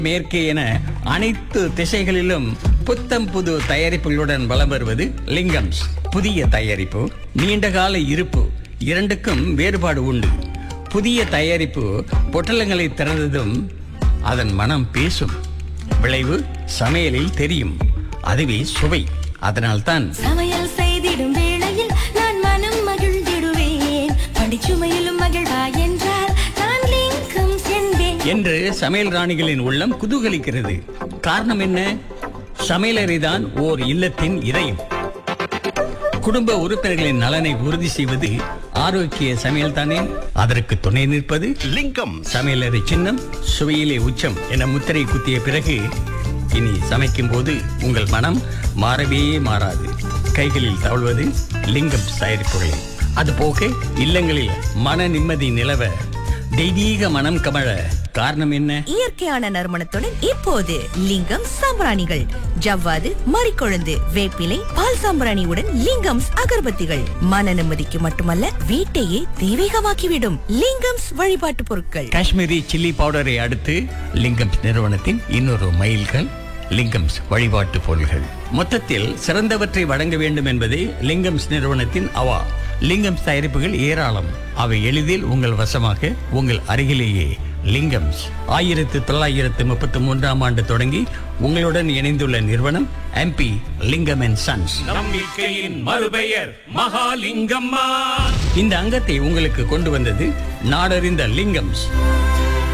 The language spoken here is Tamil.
மேற்கே என அனைத்து திசைகளிலும் புத்தம் புது தயாரிப்புகளுடன் வலம் வருவது லிங்கம்ஸ் புதிய தயாரிப்பு நீண்டகால இருப்பு இரண்டுக்கும் வேறுபாடு உண்டு புதிய தயாரிப்பு பொட்டலங்களை திறந்ததும் அதன் மனம் பேசும் விளைவு சமையலில் தெரியும் அதுவே சுவை அதனால்தான் சமையல் செய்திடும் வேளையில் நான் மனம் மகிழ்ந்திடுவேன் பண்டிச்சுமையிலும் மகிழ்வா என்றால் நான் லிங்கம் சென்பேன் என்று சமையல் ராணிகளின் உள்ளம் குதூகலிக்கிறது காரணம் என்ன சமையலறைதான் ஓர் இல்லத்தின் இதயம் குடும்ப உறுப்பினர்களின் நலனை உறுதி செய்வது ஆரோக்கிய சமையல் தானே அதற்கு துணை நிற்பது லிங்கம் சமையலறை சின்னம் சுவையிலே உச்சம் என முத்திரை குத்திய பிறகு இனி சமைக்கும் போது உங்கள் மனம் மாறவே மாறாது கைகளில் தவழ்வது லிங்கம் தயாரிப்புகள் அது போக இல்லங்களில் மன நிம்மதி நிலவ தெய்வீக மனம் கமழ காரணம் என்ன இயற்கையான நறுமணத்துடன் இப்போது லிங்கம் சாம்பிராணிகள் ஜவ்வாது மறிக்கொழுந்து வேப்பிலை பால் சாம்பிராணியுடன் லிங்கம்ஸ் அகர்பத்திகள் மன நிம்மதிக்கு மட்டுமல்ல வீட்டையே தெய்வீகமாக்கிவிடும் லிங்கம்ஸ் வழிபாட்டு பொருட்கள் காஷ்மீரி சில்லி பவுடரை அடுத்து லிங்கம்ஸ் நிறுவனத்தின் இன்னொரு மைல்கள் லிங்கம்ஸ் வழிபாட்டு பொருள்கள் மொத்தத்தில் சிறந்தவற்றை வழங்க வேண்டும் என்பதே லிங்கம்ஸ் நிறுவனத்தின் அவா லிங்கம்ஸ் தயாரிப்புகள் ஏராளம் அவை எளிதில் உங்கள் வசமாக உங்கள் அருகிலேயே லிங்கம்ஸ் ஆயிரத்து தொள்ளாயிரத்து முப்பத்தி மூன்றாம் ஆண்டு தொடங்கி உங்களுடன் இணைந்துள்ள நிறுவனம் எம்பி லிங்கம் அண்ட் சன்ஸ் நம்பிக்கையின் மறுபெயர் மகாலிங்கம்மா இந்த அங்கத்தை உங்களுக்கு கொண்டு வந்தது நாடறிந்த லிங்கம்ஸ்